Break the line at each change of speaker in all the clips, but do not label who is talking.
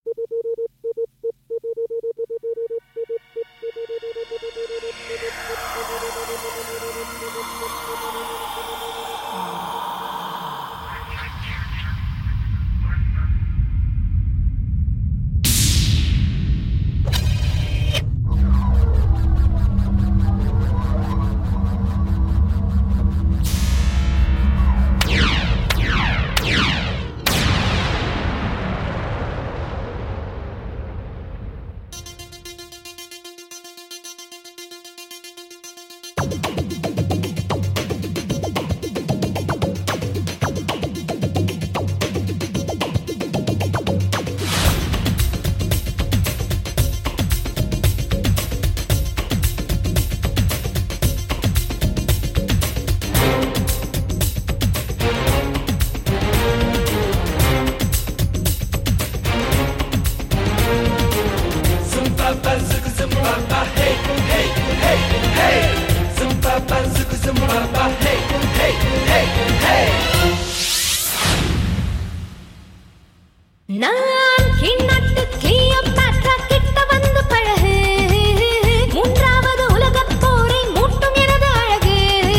நான் கிண்ணட்டு கிளியோபாட்ரா கிட்ட வந்து பழகு மூன்றாவது உலகப் போரை மூட்டும் எனது அழகு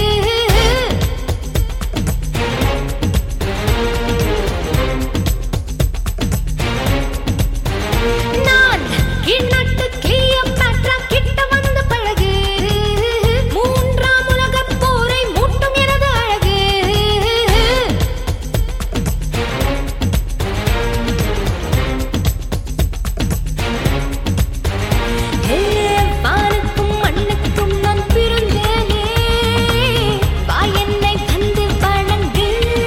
நான் கிண்ணட்டு கிளியோபாட்ரா கிட்ட வந்து பழகு மூன்றாம் உலகப் போரை மூட்டும் எனது அழகு ஹே, வானுக்கும் மண்ணுக்கும் நான் பிறந்தேனே வா என்னை வந்து வணங்கு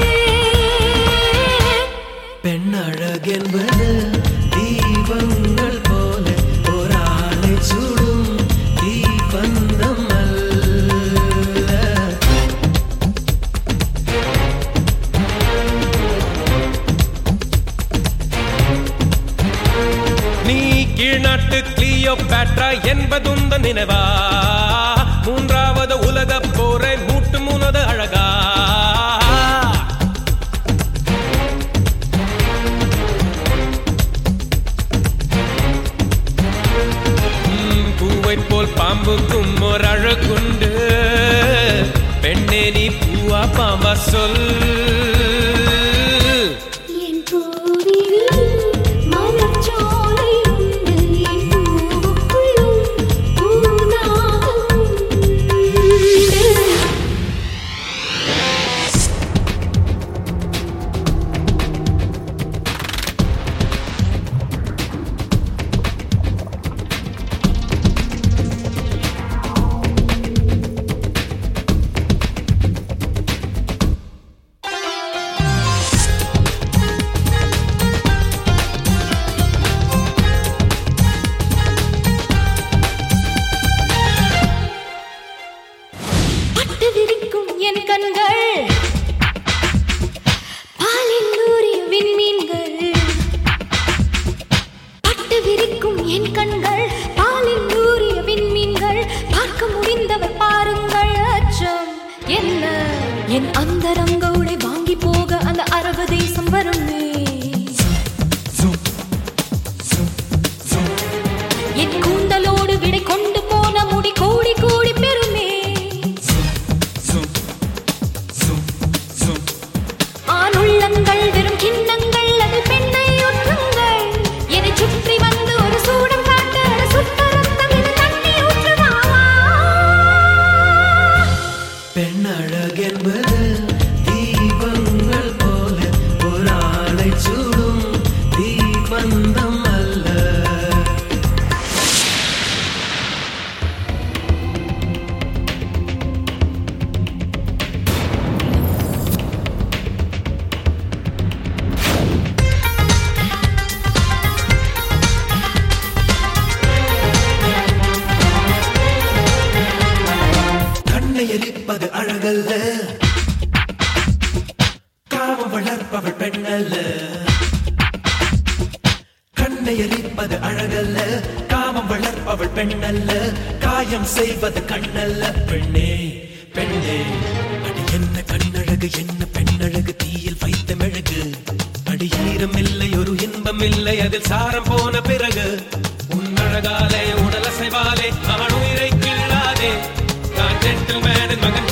பெண்ணழகென்பது தீபங்கள் போல ஒராளை சுடும் தீபந்தம் அல்ல
நீ கீழ்நாட்டு கிளியோ பேட்ரா என்பதுந்த நினைவா மூன்றாவது உலகப் போரை மூட்டும் உனது அழகா ம், பூவைப் போல் பாம்புக்கும் ஒரு அழகுண்டு பெண்ணே நீ பூவா பாம்பா சொல்
என் பூவிலும் மலர்ச்சோலை உண்டு என் பூவுக்குள்ளும் பூநாகம் உண்டு பட்டு விரிக்கும் என் கண்கள் பாலில் ஊறிய விண்மீன்கள் பட்டு விரிக்கும் என் கண்கள் பாலில் ஊறிய விண்மீன்கள் பார்க்க முடிந்தவர் பாருங்கள் அச்சம் என்ன என் அந்தரங்கோடை வாங்கி போக அந்த அரபு தேசம் வருமே என் கூந்தலோடு விடை கொண்டு போன முடி கோடி கோடி பெருமே ஆணுள்ளங்கள் வெறும் கிண்ணங்கள் அது பெண்ணை ஒற்றுங்கள் என்னை சுற்றி வந்து ஒரு சூடம் காட்ட சுத்த ரத்தம் இது தண்ணீர் ஊற்றுவாவா
பெண்ணழகென்பது தீபங்கள் போல ஒராளை சுடும் தீபந்தம் அல்ல கண்ணை எரிப்பது அழகல்ல காமம் வளர்ப்பவள் பெண்ணல்ல கண்ணை எரிப்பது அழகல்ல காமம் வளர்ப்பவள் பெண்ணல்ல காயம் செய்வது கண்ணல்ல பெண்ணே பெண்ணே அடி என்ன கண்ணழகு என்ன பெண்ணழகு தீயில் வைத்த மெழுகு அடி ஈரம் இல்லை ஒரு இன்பம்
ஒன்றுமில்லை அதில் சாரம் போன பிறகு உன்னழகாலே உடல் அசைவாலே அவன் உயிரை கிள்ளாதே நான் ஜென்டில்மேனின் மகன்